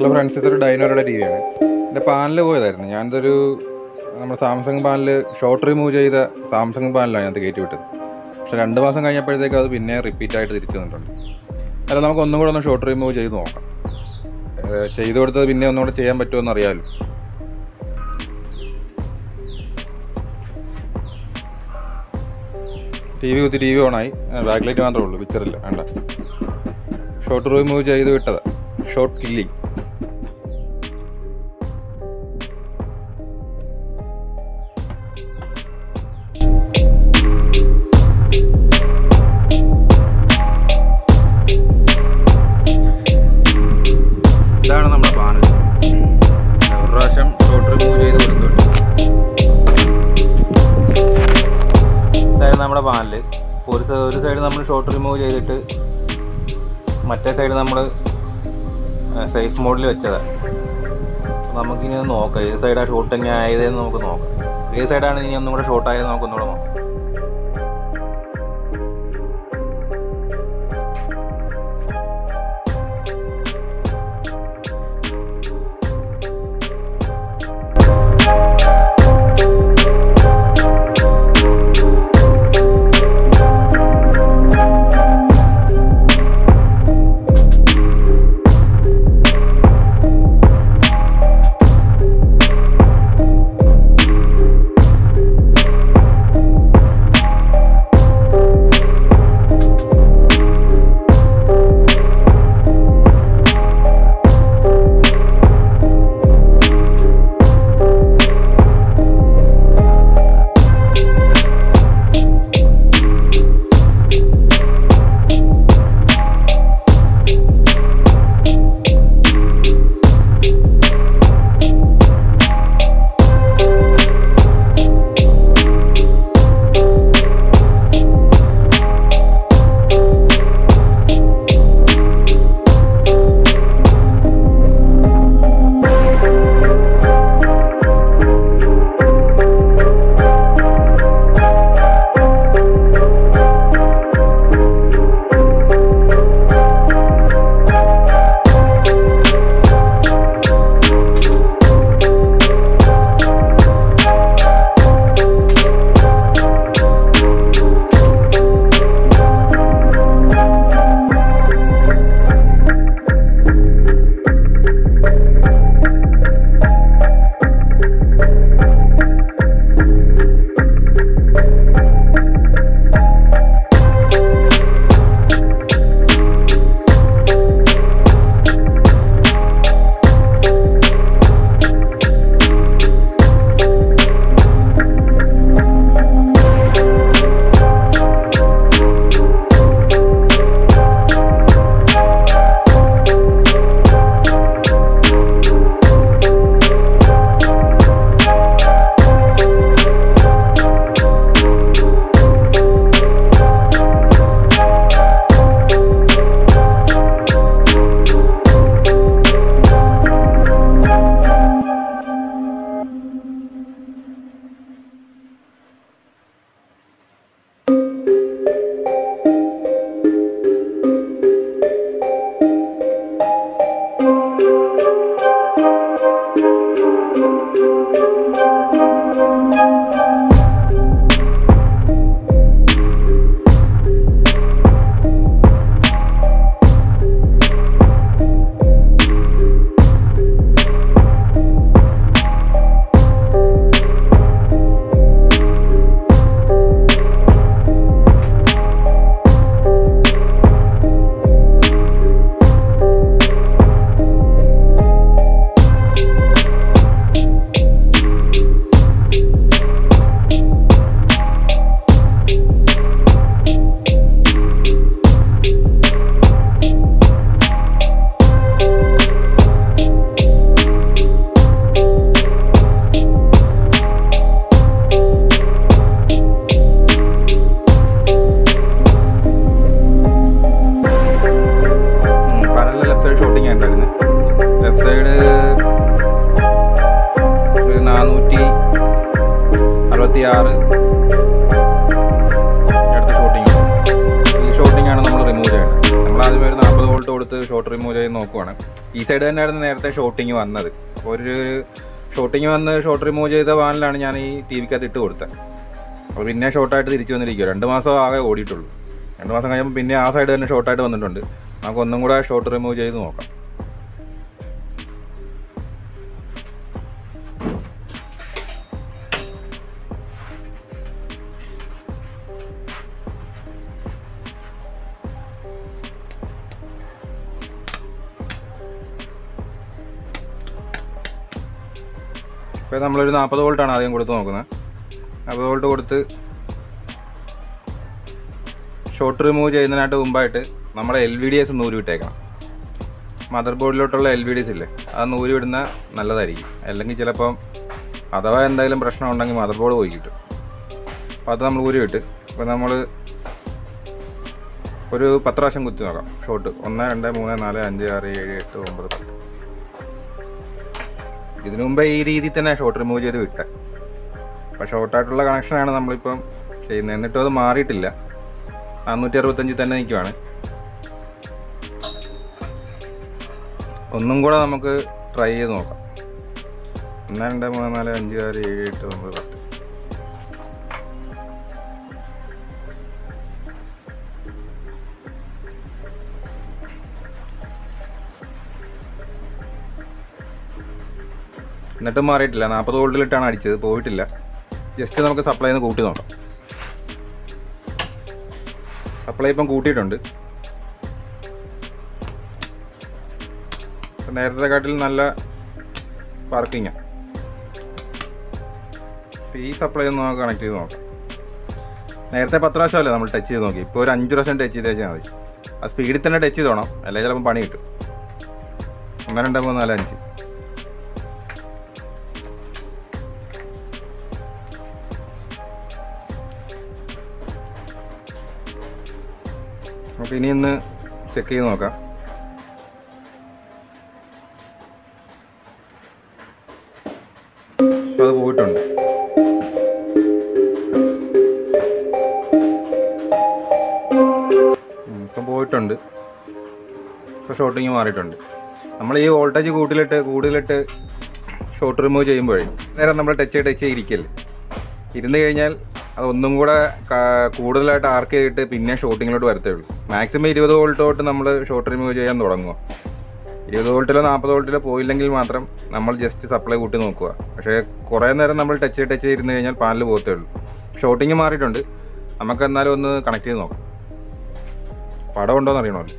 hello friends ഇതൊരു ഡൈനോയുടെ T വിയാണ് എൻ്റെ panel പോയതായിരുന്നു ഞാനിതൊരു നമ്മുടെ സാംസങ് പാനൽ ഷോർട്ട് റിമൂവ് ചെയ്ത സാംസങ് പാനലാണ് ഞാനത് കയറ്റി വിട്ടത് പക്ഷെ രണ്ട് മാസം കഴിഞ്ഞപ്പോഴത്തേക്ക് അത് പിന്നെ റിപ്പീറ്റ് ആയിട്ട് തിരിച്ചു വന്നിട്ടുണ്ട് അല്ല നമുക്ക് ഒന്നും കൂടെ ഒന്ന് ഷോർട്ട് റിമൂവ് ചെയ്ത് നോക്കാം ഏഹ് ചെയ്തു കൊടുത്തത് പിന്നെ ഒന്നുകൂടെ ചെയ്യാൻ പറ്റുമോ അറിയാമല്ലോ ടി വി കുത്തി ടി വി ഓണായി ബാക്ക് ലൈറ്റ് മാത്രമേ ഉള്ളൂ പിക്ചറില്ല വേണ്ട ഷോർട്ട് റിമൂവ് ചെയ്ത് വിട്ടത് ഷോർട്ട് കില്ലിങ് ഇതാണ് നമ്മുടെ പാനൽ ഒരു പ്രാവശ്യം ഷോർട്ട് റിമൂവ് ചെയ്ത് കൊടുത്തോണ്ട് ഇതായിരുന്നു നമ്മുടെ പാനൽ ഒരു സൈ- ഒരു സൈഡ് നമ്മൾ ഷോർട്ട് റിമൂവ് ചെയ്തിട്ട് മറ്റേ സൈഡ് നമ്മൾ സേഫ് മോഡിൽ വെച്ചതാണ് നമുക്കിനി ഒന്ന് നോക്കാം ഏത് സൈഡാണ് ഷോർട്ട് തന്നെ ആയതെന്ന് നമുക്ക് നോക്കാം ഏത് സൈഡാണ് ഇനി ഒന്നും കൂടെ ഷോർട്ട് ആയത് നമുക്ക് ഒന്നുകൂടെ നോക്കാം വോൾട്ട് കൊടുത്ത് ഷോർട്ട് റിമൂവ് ചെയ്ത് നോക്കുവാണ് ഈ സൈഡ് തന്നെയായിരുന്നു നേരത്തെ ഷോട്ടിങ് വന്നത് അപ്പോൾ ഒരു ഷോട്ടിങ് വന്ന് ഷോർട്ട് റിമൂവ് ചെയ്ത വാനിലാണ് ഞാൻ ഈ ടി വിക്കകത്ത് ഇട്ട് കൊടുത്തത് അപ്പോൾ പിന്നെ ഷോർട്ടായിട്ട് തിരിച്ചു വന്നിരിക്കുക രണ്ട് മാസം ആകെ ഓടിയിട്ടുള്ളൂ രണ്ട് മാസം കഴിയുമ്പോൾ പിന്നെ ആ സൈഡ് തന്നെ ഷോർട്ടായിട്ട് വന്നിട്ടുണ്ട് നമുക്ക് ഒന്നും കൂടെ ഷോർട്ട് റിമൂവ് ചെയ്ത് നോക്കാം ഇപ്പോൾ നമ്മളൊരു നാൽപ്പത് വോൾട്ടാണ് ആദ്യം കൊടുത്ത് നോക്കുന്നത് നാൽപ്പത് വോൾട്ട് കൊടുത്ത് ഷോർട്ട് റിമൂവ് ചെയ്യുന്നതിനായിട്ട് മുമ്പായിട്ട് നമ്മുടെ എൽ വി ഡി എസ് നൂര് വിട്ടേക്കണം മദർ ബോർഡിലോട്ടുള്ള എൽ വി ഡി എസ് ഇല്ലേ അത് നൂര് വിടുന്ന നല്ലതായിരിക്കും അല്ലെങ്കിൽ ചിലപ്പം അഥവാ എന്തെങ്കിലും പ്രശ്നം ഉണ്ടെങ്കിൽ മദർ ബോർഡ് പോയി കിട്ടും അപ്പോൾ അത് നമ്മൾ ഊരി വിട്ട് അപ്പോൾ നമ്മൾ ഒരു പത്ത് പ്രാവശ്യം കുത്തി നോക്കാം ഷോട്ട് ഒന്ന് രണ്ട് മൂന്ന് നാല് അഞ്ച് ആറ് ഏഴ് എട്ട് ഒമ്പത് പത്ത് ഇതിനു മുമ്പേ ഈ രീതിയിൽ തന്നെ ഷോർട്ട് റിമൂവ് ചെയ്ത് വിട്ടെ അപ്പോൾ ഷോർട്ടായിട്ടുള്ള കണക്ഷനാണ് നമ്മളിപ്പം ചെയ്യുന്നത് എന്നിട്ടും അത് മാറിയിട്ടില്ല നാനൂറ്റി അറുപത്തഞ്ചിൽ തന്നെ നിൽക്കുവാണ് ഒന്നും കൂടെ നമുക്ക് ട്രൈ ചെയ്ത് നോക്കാം ഒന്ന് രണ്ട് മൂന്ന് നാല് അഞ്ച് ആറ് ഏഴ് എട്ട് ഒമ്പത് പത്ത് എന്നിട്ടും മാറിയിട്ടില്ല നാൽപ്പത് വോൾട്ടിലിട്ടാണ് അടിച്ചത് പോയിട്ടില്ല ജസ്റ്റ് നമുക്ക് സപ്ലൈ ഒന്ന് കൂട്ടി നോക്കാം സപ്ലൈ ഇപ്പം കൂട്ടിയിട്ടുണ്ട് ഇപ്പം നേരത്തെ കാട്ടിൽ നല്ല സ്പാർക്കിങ്ങാണ് ഇപ്പം ഈ സപ്ലൈ ഒന്ന് നമുക്ക് കണക്ട് ചെയ്ത് നോക്കാം നേരത്തെ പത്ത് പ്രാവശ്യമല്ലേ നമ്മൾ ടച്ച് ചെയ്ത് നോക്കി ഇപ്പോൾ ഒരു അഞ്ച് പ്രാവശ്യം ടച്ച് ചെയ്ത് വെച്ചാൽ മതി ആ സ്പീഡിൽ തന്നെ ടച്ച് ചെയ്തോണം അല്ലെങ്കിൽ ചിലപ്പോൾ പണി കിട്ടും ഒന്ന് രണ്ട് മൂന്ന് നാല് അഞ്ച് നമുക്ക് ഇനി ഒന്ന് ചെക്ക് ചെയ്ത് നോക്കാം ഇപ്പം അത് പോയിട്ടുണ്ട് ഉം, ഇപ്പം പോയിട്ടുണ്ട് ഇപ്പോൾ ഷോട്ടിങ് മാറിയിട്ടുണ്ട് നമ്മൾ ഈ വോൾട്ടേജ് കൂട്ടിലിട്ട് കൂടുതലിട്ട് ഷോർട്ട് റിമൂവ് ചെയ്യുമ്പോഴേ നേരം നമ്മൾ ടച്ച് ടച്ച് ചെയ്തിരിക്കല്ലേ ഇരുന്ന് കഴിഞ്ഞാൽ അത് ഒന്നും കൂടെ ക- കൂടുതലായിട്ട് ആർക്ക് ചെയ്തിട്ട് പിന്നെ ഷോട്ടിങ്ങിലോട്ട് വരത്തേ ഉള്ളൂ മാക്സിമം ഇരുപത് വോൾട്ട് തൊട്ട് നമ്മൾ ഷോർട്ട് റിമൂവ് ചെയ്യാൻ തുടങ്ങുക ഇരുപത് വോൾട്ടിലോ നാൽപ്പത് വോൾട്ടിലോ പോയില്ലെങ്കിൽ മാത്രം നമ്മൾ ജസ്റ്റ് സപ്ലൈ കൂട്ടി നോക്കുക പക്ഷേ കുറേ നേരം നമ്മൾ ടച്ച് ടച്ച് ചെയ്തിരുന്ന് കഴിഞ്ഞാൽ പാനൽ പോകത്തേ ഉള്ളൂ ഷോട്ടിങ് മാറിയിട്ടുണ്ട് നമുക്ക് എന്നാലും ഒന്ന് കണക്ട് ചെയ്ത് നോക്കാം പടം ഉണ്ടോയെന്ന് അറിയണമല്ലോ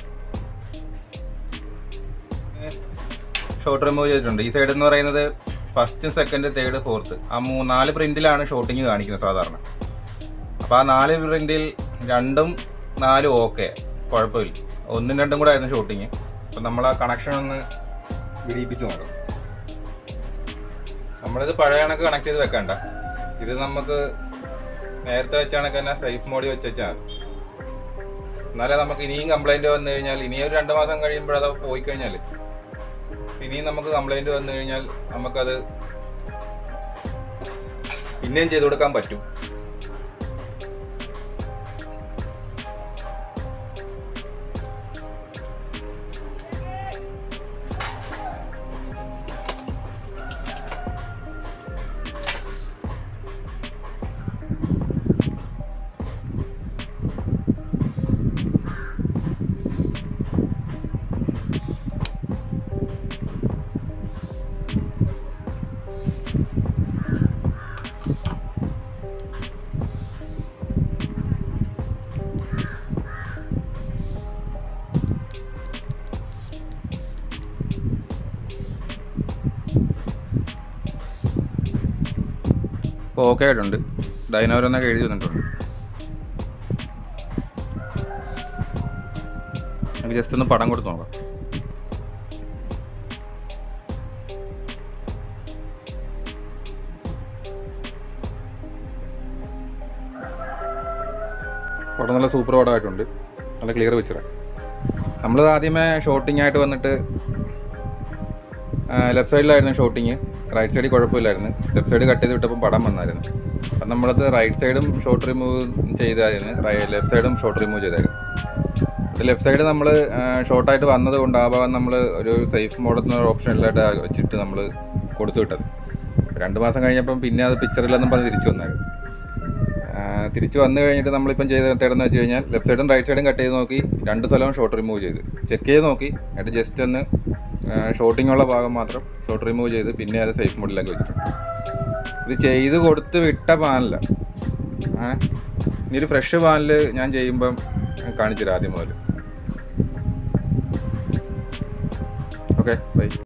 ഷോർട്ട് റിമൂവ് ചെയ്തിട്ടുണ്ട് ഈ സൈഡ് എന്ന് പറയുന്നത് ഫസ്റ്റ് സെക്കൻഡ് തേർഡ് ഫോർത്ത് ആ മൂ നാല് പ്രിന്റിലാണ് ഷോട്ടിങ് കാണിക്കുന്നത് സാധാരണ അപ്പോൾ ആ നാല് പ്രിന്റിൽ രണ്ടും നാലും ഓക്കെ കുഴപ്പമില്ല ഒന്നും രണ്ടും കൂടെ ആയിരുന്നു ഷോട്ടിങ് അപ്പം നമ്മൾ ആ കണക്ഷൻ ഒന്ന് വിടിയിപ്പിച്ച് നോക്കാം നമ്മളിത് പഴയ കണക്ക് കണക്ട് ചെയ്ത് വെക്കണ്ട ഇത് നമുക്ക് നേരത്തെ വെച്ച കണക്ക് തന്നെ സേഫ് മോഡിൽ വെച്ച് വെച്ചാൽ മതി എന്നാലേ നമുക്ക് ഇനിയും കംപ്ലൈൻറ്റ് വന്നു കഴിഞ്ഞാൽ ഇനിയും ഒരു രണ്ട് മാസം കഴിയുമ്പോൾ അത് പോയി കഴിഞ്ഞാൽ ഇനിയും നമുക്ക് കംപ്ലൈൻറ്റ് വന്നു കഴിഞ്ഞാൽ നമുക്കത് പിന്നെയും ചെയ്തു കൊടുക്കാൻ പറ്റും ഇപ്പോൾ ഓക്കെ ആയിട്ടുണ്ട് ഡൈനോരെന്നൊക്കെ എഴുതി വന്നിട്ടുണ്ട് നമുക്ക് ജസ്റ്റ് ഒന്ന് പടം കൊടുത്ത് നോക്കാം പടം നല്ല സൂപ്പർ പടമായിട്ടുണ്ട് നല്ല ക്ലിയർ പിക്ചറാണ് നമ്മൾ ആദ്യമേ ഷോട്ടിംഗ് ആയിട്ട് വന്നിട്ട് ലെഫ്റ്റ് സൈഡിലായിരുന്നു ഷോട്ടിങ് റൈറ്റ് സൈഡിൽ കുഴപ്പമില്ലായിരുന്നു ലെഫ്റ്റ് സൈഡ് കട്ട് ചെയ്ത് വിട്ടപ്പോൾ പടം വന്നായിരുന്നു അപ്പം നമ്മളത് റൈറ്റ് സൈഡും ഷോർട്ട് റിമൂവ് ചെയ്തായിരുന്നു ലെഫ്റ്റ് സൈഡും ഷോർട്ട് റിമൂവ് ചെയ്തായിരുന്നു ലെഫ്റ്റ് സൈഡ് നമ്മൾ ഷോർട്ടായിട്ട് വന്നത് കൊണ്ട് ആ ഭാഗം നമ്മൾ ഒരു സേഫ് മോഡ് എന്ന ഓപ്ഷനിലായിട്ട് വെച്ചിട്ട് നമ്മൾ കൊടുത്തു വിട്ടത് രണ്ട് മാസം കഴിഞ്ഞപ്പം പിന്നെ അത് പിക്ചറില്ലെന്നും പറഞ്ഞ് തിരിച്ചു വന്നായിരുന്നു ആ, തിരിച്ച് വന്നു കഴിഞ്ഞിട്ട് നമ്മളിപ്പം ചെയ്ത തേടുന്ന വെച്ച് കഴിഞ്ഞാൽ ലെഫ്റ്റ് സൈഡും റൈറ്റ് സൈഡും കട്ട് ചെയ്ത് നോക്കി രണ്ട് സ്ഥലവും ഷോർട്ട് റിമൂവ് ചെയ്ത് ചെക്ക് ചെയ്ത് നോക്കി എന്നിട്ട് ജസ്റ്റ് ഒന്ന് ഷോട്ടിംഗ് ഉള്ള ഭാഗം മാത്രം ഷോർട്ട് റിമൂവ് ചെയ്ത് പിന്നെ അത് സേഫ് മോഡിലേക്ക് വെച്ചിട്ടുണ്ട് ഇത് ചെയ്ത് കൊടുത്ത് വിട്ട പാനല്ല ഇനി ഒരു ഫ്രഷ് പാനൽ ഞാൻ ചെയ്യുമ്പം കാണിച്ചു തരാം ആദ്യം മുതൽ ഓക്കെ ബൈ